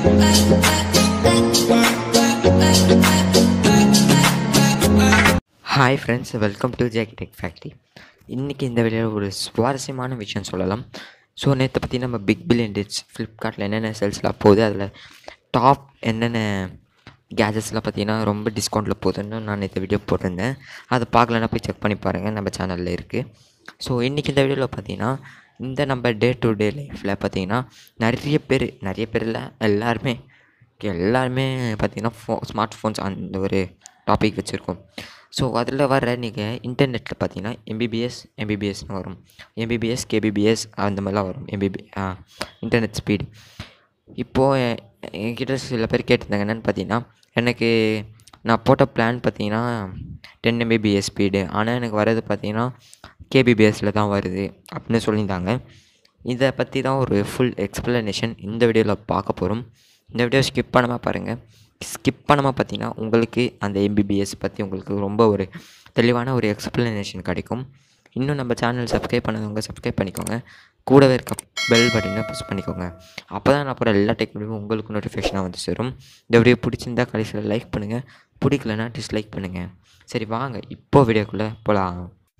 hi friends welcome to Jake Tech Factory இன்றைக்கி இந்த வீடியோவில் ஒரு சுவாரஸ்யமான விஷயம் சொல்லலாம் ஸோ நேற்று பற்றி நம்ம பிக் பில்லியன் டேட்ஸ் ஃப்ளிப்கார்ட்டில் என்னென்ன சேல்ஸ்லாம் போகுது அதில் டாப் என்னென்ன கேஜெட்ஸ்லாம் பார்த்தீங்கன்னா ரொம்ப டிஸ்கவுண்ட்டில் போகுதுன்னு நான் நேற்று வீடியோ போட்டிருந்தேன் அதை பார்க்கலன்னா போய் செக் பண்ணி பாருங்கள் நம்ம சேனலில் இருக்குது ஸோ இன்றைக்கி இந்த வீடியோவில் பார்த்தீங்கன்னா இந்த நம்ம டே டு டே லைஃப்பில் பார்த்தீங்கன்னா நிறைய பேர் நிறைய பேர் இல்லை எல்லாருமே எல்லாருமே பார்த்தீங்கன்னா ஃபோ ஸ்மார்ட் ஃபோன்ஸ் அந்த ஒரு டாபிக் வச்சுருக்கோம் ஸோ அதில் வர நீங்கள் இன்டர்நெட்டில் பார்த்தீங்கன்னா எம்பிபிஎஸ் எம்பிபிஎஸ்னு வரும் எம்பிபிஎஸ் கேபிபிஎஸ் அந்த மாதிரிலாம் வரும் எம்பிபி இன்டர்நெட் ஸ்பீடு இப்போது என்கிட்ட சில பேர் கேட்டிருந்தாங்க என்னென்னு பார்த்தீங்கன்னா எனக்கு நான் போட்ட பிளான் பார்த்தீங்கன்னா டென் எம்பிபிஎஸ் ஸ்பீடு ஆனால் எனக்கு வர்றது பார்த்தீங்கன்னா கேபிபிஎஸ்சில் தான் வருது அப்படின்னு சொல்லியிருந்தாங்க இதை பற்றி தான் ஒரு ஃபுல் எக்ஸ்ப்ளனேஷன் இந்த வீடியோவில் பார்க்க போகிறோம் இந்த வீடியோ ஸ்கிப் பண்ணாமல் பாருங்கள் ஸ்கிப் பண்ணாமல் பார்த்தீங்கன்னா உங்களுக்கு அந்த எம்பிபிஎஸ் பற்றி உங்களுக்கு ரொம்ப ஒரு தெளிவான ஒரு எக்ஸ்ப்ளனேஷன் கிடைக்கும் இன்னும் நம்ம சேனல் சப்ஸ்கிரைப் பண்ணாதவங்க சப்ஸ்கிரைப் பண்ணிக்கோங்க கூடவே இருக்க பெல் பட்டனை ப்ரெஸ் பண்ணிக்கோங்க அப்போ தான் நான் போகிற எல்லா டெக்னாலஜியும் உங்களுக்கு நோட்டிஃபிகேஷனாக வந்து சேரும் இந்த வீடியோ பிடிச்சிருந்தா கடைசியில் லைக் பண்ணுங்கள் பிடிக்கலனா டிஸ்லைக் பண்ணுங்கள் சரி வாங்க இப்போது வீடியோக்குள்ளே போகலாம்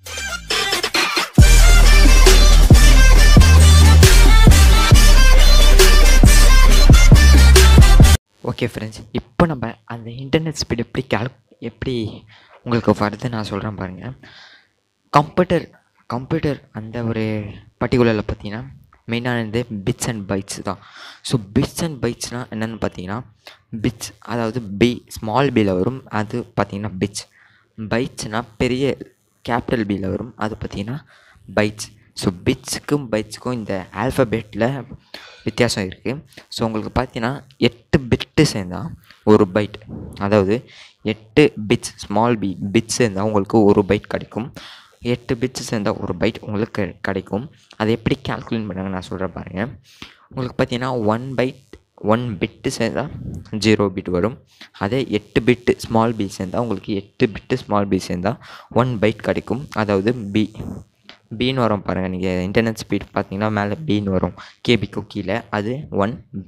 ஓகே ஃப்ரெண்ட்ஸ் இப்போ நம்ம அந்த இன்டர்நெட் ஸ்பீடு எப்படி கேல் எப்படி உங்களுக்கு வருது நான் சொல்கிறேன் பாருங்கள் கம்ப்யூட்டர் கம்ப்யூட்டர் அந்த ஒரு பர்டிகுலரில் பார்த்தீங்கன்னா மெயினானது பிட்ஸ் அண்ட் பைட்ஸ் தான் ஸோ பிட்ஸ் அண்ட் பைட்ஸ்னால் என்னென்னு பார்த்தீங்கன்னா பிட்ஸ் அதாவது பி ஸ்மால் பியில் வரும் அது பார்த்தீங்கன்னா பிட்ஸ் பைட்ஸ்னால் பெரிய கேபிட்டல் பியில் வரும் அது பார்த்தீங்கன்னா பைட்ஸ் ஸோ பிட்ஸுக்கும் பைட்ஸுக்கும் இந்த ஆல்ஃபபெட்டில் வித்தியாசம் இருக்குது ஸோ உங்களுக்கு பார்த்தீங்கன்னா எட்டு பிட்டு சேர்ந்தால் ஒரு பைட் அதாவது எட்டு பிட்ஸ் ஸ்மால் பி பிட்ஸ் சேர்ந்தால் உங்களுக்கு ஒரு பைட் கிடைக்கும் எட்டு பிட்ஸ் சேர்ந்தால் ஒரு பைட் உங்களுக்கு கிடைக்கும் அதை எப்படி கேல்குலேட் பண்ணாங்க நான் சொல்கிறேன் பாருங்கள் உங்களுக்கு பார்த்தீங்கன்னா ஒன் பைட் ஒன் பிட்டு சேர்ந்தால் ஜீரோ பிட் வரும் அதே எட்டு பிட்டு ஸ்மால் பி சேர்ந்தால் உங்களுக்கு எட்டு பிட்டு ஸ்மால் பி சேர்ந்தால் ஒன் பைட் கிடைக்கும் அதாவது பி பீன் வரும் பாருங்கள் நீங்கள் இன்டர்நெட் ஸ்பீட் பார்த்தீங்கன்னா மேலே பீன் வரும் கேபிக்கு கீழே அது ஒன்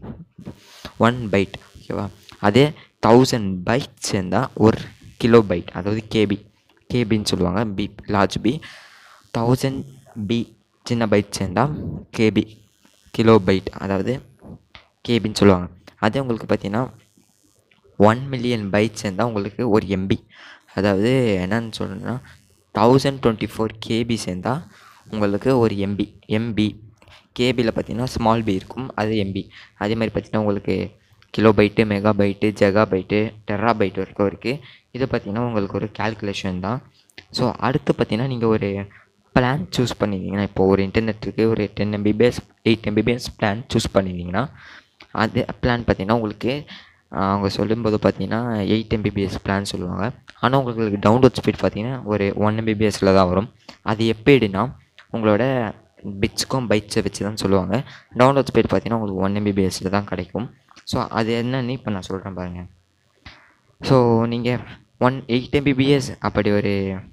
ஒன் பைட் ஓகேவா அதே தௌசண்ட் பைட் சேர்ந்தால் ஒரு கிலோ பைட் அதாவது கேபி கேபின்னு சொல்லுவாங்க B large B thousand B சின்ன பைட் சேர்ந்தால் கேபி கிலோ பைட் அதாவது கேபின்னு சொல்லுவாங்க அதே உங்களுக்கு பார்த்தீங்கன்னா ஒன் மில்லியன் பைட் சேர்ந்தால் உங்களுக்கு ஒரு எம்பி அதாவது என்னன்னு சொல்லணும்னா தௌசண்ட் டுவெண்ட்டி ஃபோர் கேபி சேர்ந்தால் உங்களுக்கு ஒரு எம்பி எம்பி கேபியில் பார்த்தீங்கன்னா ஸ்மால் பி இருக்கும் அது எம்பி அதே மாதிரி பார்த்தீங்கன்னா உங்களுக்கு kilo byte mega byte giga byte tera byte வரைக்கும் இருக்குது இது பார்த்திங்கன்னா உங்களுக்கு ஒரு கேல்குலேஷன் தான் ஸோ அடுத்து பார்த்தீங்கன்னா நீங்கள் ஒரு பிளான் சூஸ் பண்ணியிருந்தீங்கன்னா இப்போ ஒரு இன்டர்நெட்டுக்கு ஒரு ten Mbps eight Mbps plan choose பண்ணியிருந்தீங்கன்னா அது பிளான் பார்த்தீங்கன்னா உங்களுக்கு அவங்க சொல்லும்போது பார்த்தீங்கன்னா எயிட் எம்பிபிஎஸ் பிளான் சொல்லுவாங்க ஆனால் உங்களுக்கு டவுன்லோட் ஸ்பீட் பார்த்தீங்கன்னா ஒரு ஒன் எம்பிபிஎஸ்சில் தான் வரும் அது எப்படின்னா உங்களோட பிட்ஸ்க்கும் பைட்ஸை வச்சு தான் சொல்லுவாங்க டவுன்லோட் ஸ்பீட் பார்த்தீங்கன்னா உங்களுக்கு ஒன் எம்பிபிஎஸ்சில் தான் கிடைக்கும் ஸோ அது என்னன்னு இப்போ நான் சொல்கிறேன் பாருங்கள் ஸோ நீங்கள் ஒன் எயிட் எம்பிபிஎஸ் அப்படி ஒரு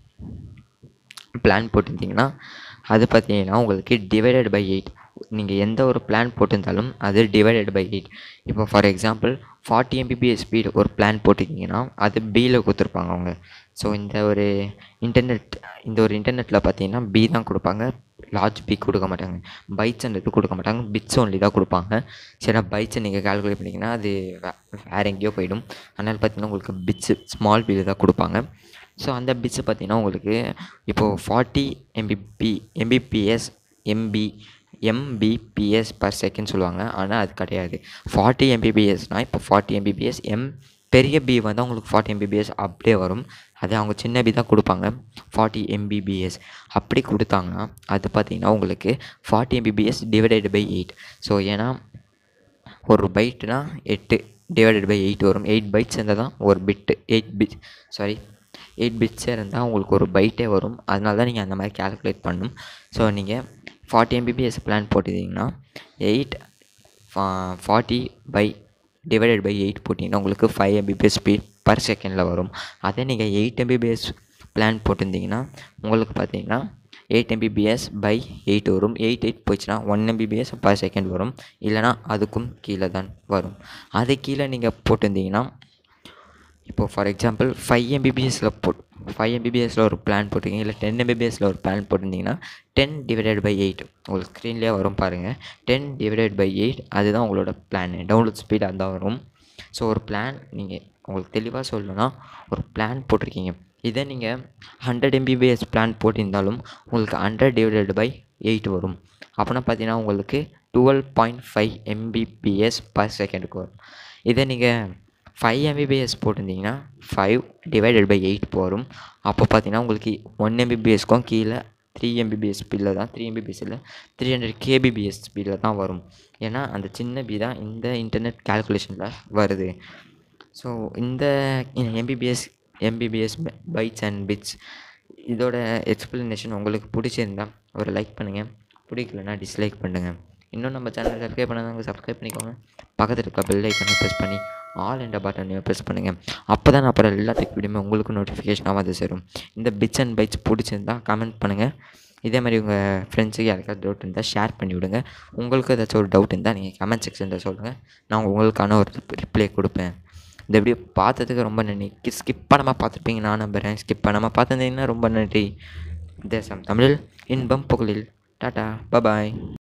பிளான் போட்டிருந்தீங்கன்னா அது பார்த்தீங்கன்னா உங்களுக்கு டிவைடட் பை எயிட் நீங்கள் எந்த ஒரு பிளான் போட்டிருந்தாலும் அது டிவைடட் பை எயிட் இப்போ for example forty Mbps speed ஒரு பிளான் போட்டிருக்கீங்கன்னா அது பியில் கொடுத்துருப்பாங்க அவங்க ஸோ இந்த ஒரு இன்டர்நெட் இந்த ஒரு இன்டர்நெட்டில் பார்த்தீங்கன்னா பி தான் கொடுப்பாங்க லார்ஜ் பி கொடுக்க மாட்டாங்க பைட்ஸ்ன்றது கொடுக்க மாட்டாங்க பிட்ஸ் ஒன்லி தான் கொடுப்பாங்க சரி பைட்ஸை நீங்கள் கால்குலேட் பண்ணிங்கன்னா அது வேறு எங்கேயோ போயிடும் அதனால் பார்த்தீங்கன்னா உங்களுக்கு பிட்ஸு ஸ்மால் பில் தான் கொடுப்பாங்க ஸோ அந்த பிட்ஸு பார்த்தீங்கன்னா உங்களுக்கு இப்போது forty MBP Mbps MB Mbps per second சொல்லுவாங்க ஆனால் அது கிடையாது ஃபார்ட்டி எம்பிபிஎஸ்னால் இப்போ ஃபார்ட்டி எம்பிபிஎஸ் எம் பெரிய பி வந்து உங்களுக்கு ஃபார்ட்டி எம்பிபிஎஸ் அப்படியே வரும் அது அவங்க சின்ன பி தான் கொடுப்பாங்க ஃபார்ட்டி எம்பிபிஎஸ் அப்படி கொடுத்தாங்கன்னா அது பார்த்திங்கன்னா உங்களுக்கு forty Mbps divided by eight so ஏன்னா ஒரு பைட்னா எட்டு டிவைடட் பை எயிட் வரும் எயிட் பைட்ஸ் இருந்தால் தான் ஒரு bit eight bit sorry eight பிட்ஸே இருந்தால் உங்களுக்கு ஒரு பைட்டே வரும் அதனால தான் நீங்கள் அந்த மாதிரி கேல்குலேட் பண்ணணும் ஸோ நீங்கள் ஃபார்ட்டி எம்பிபிஎஸ் பிளான் போட்டிருந்தீங்கன்னா eight forty by divided by eight போட்டிங்கன்னா உங்களுக்கு ஃபைவ் எம்பிபிஎஸ் ஸ்பீட் பர் செகண்டில் வரும் அதே நீங்கள் எயிட் எம்பிபிஎஸ் பிளான் போட்டிருந்தீங்கன்னா உங்களுக்கு பார்த்தீங்கன்னா எயிட் எம்பிபிஎஸ் பை எயிட் வரும் எயிட் எயிட் போச்சுன்னா ஒன் எம்பிபிஎஸ் பர் செகண்ட் வரும் இல்லைனா அதுக்கும் கீழே தான் வரும் அது கீழே நீங்கள் போட்டிருந்தீங்கன்னா இப்போது ஃபார் எக்ஸாம்பிள் ஃபைவ் எம்பிபிஎஸில் போட் ஃபைவ் எம்பிபிஎஸில் ஒரு பிளான் போட்டிருக்கீங்க இல்லை டென் எம்பிபிஎஸில் ஒரு பிளான் போட்டிருந்தீங்கன்னா டென் டிவைடட் பை எயிட் உங்களுக்கு ஸ்க்ரீன்லேயே வரும் பாருங்கள் டென் டிவைடட் பை எயிட் அதுதான் உங்களோட பிளான் டவுன்லோட் ஸ்பீட் அதுதான் வரும் ஸோ ஒரு பிளான் நீங்கள் உங்களுக்கு தெளிவாக சொல்லணும்னா ஒரு பிளான் போட்டிருக்கீங்க இதே நீங்கள் ஹண்ட்ரட் எம்பிபிஎஸ் பிளான் போட்டிருந்தாலும் உங்களுக்கு ஹண்ட்ரட் டிவைடட் பை எயிட் வரும் அப்படின்னா பார்த்தீங்கன்னா உங்களுக்கு twelve point five Mbps per செகண்டுக்கு வரும் இதே நீங்கள் ஃபைவ் எம்பிபிஎஸ் போட்டிருந்தீங்கன்னா ஃபைவ் டிவைடட் பை எயிட் வரும் அப்போ பார்த்தீங்கன்னா உங்களுக்கு ஒன் எம்பிபிஎஸ்க்கும் கீழே த்ரீ எம்பிபிஎஸ் ஸ்பீடில் தான் த்ரீ எம்பிபிஎஸ் இல்லை த்ரீ ஹண்ட்ரட் கேபிபிஎஸ் ஸ்பீடில் தான் வரும் ஏன்னா அந்த சின்ன பி தான் இந்த இன்டர்நெட் கால்குலேஷனில் வருது ஸோ இந்த Mbps Mbps bytes and bits இதோட எக்ஸ்ப்ளனேஷன் உங்களுக்கு பிடிச்சிருந்தா ஒரு லைக் பண்ணுங்கள் பிடிக்கலனா டிஸ்லைக் பண்ணுங்கள் இன்னும் நம்ம சேனல் சப்ஸ்கிரைப் பண்ணாதவங்க சப்ஸ்கிரைப் பண்ணிக்கோங்க பக்கத்தில் இருக்க பெல் ஐக்கனை ப்ரெஸ் பண்ணி ஆல் என்ற பட்டனையும் ப்ரெஸ் பண்ணுங்கள் அப்போ தான் அப்புறம் எல்லாத்துக்கு வீடியோமே உங்களுக்கு நோட்டிஃபிகேஷனாக வந்து சேரும் இந்த பிட்ஸ் அண்ட் பைட்ஸ் பிடிச்சிருந்தா கமெண்ட் பண்ணுங்கள் இதே மாதிரி உங்கள் ஃப்ரெண்ட்ஸுக்கு யாருக்காவது டவுட் இருந்தால் ஷேர் பண்ணி விடுங்க உங்களுக்கு ஏதாச்சும் ஒரு டவுட் இருந்தால் நீங்கள் கமெண்ட் செக்ஷனில் சொல்லுங்கள் நான் உங்களுக்கான ஒரு ரிப்ளை கொடுப்பேன் இந்த வீடியோ பார்த்ததுக்கு ரொம்ப நன்றி ஸ்கிப் பண்ணாமல் பார்த்துருப்பீங்க நான் நம்புகிறேன் ஸ்கிப் பண்ணாமல் பார்த்துருந்தீங்கன்னா ரொம்ப நன்றி தேசம் தமிழில் இன்பம் புகழில் டாட்டா பபாய்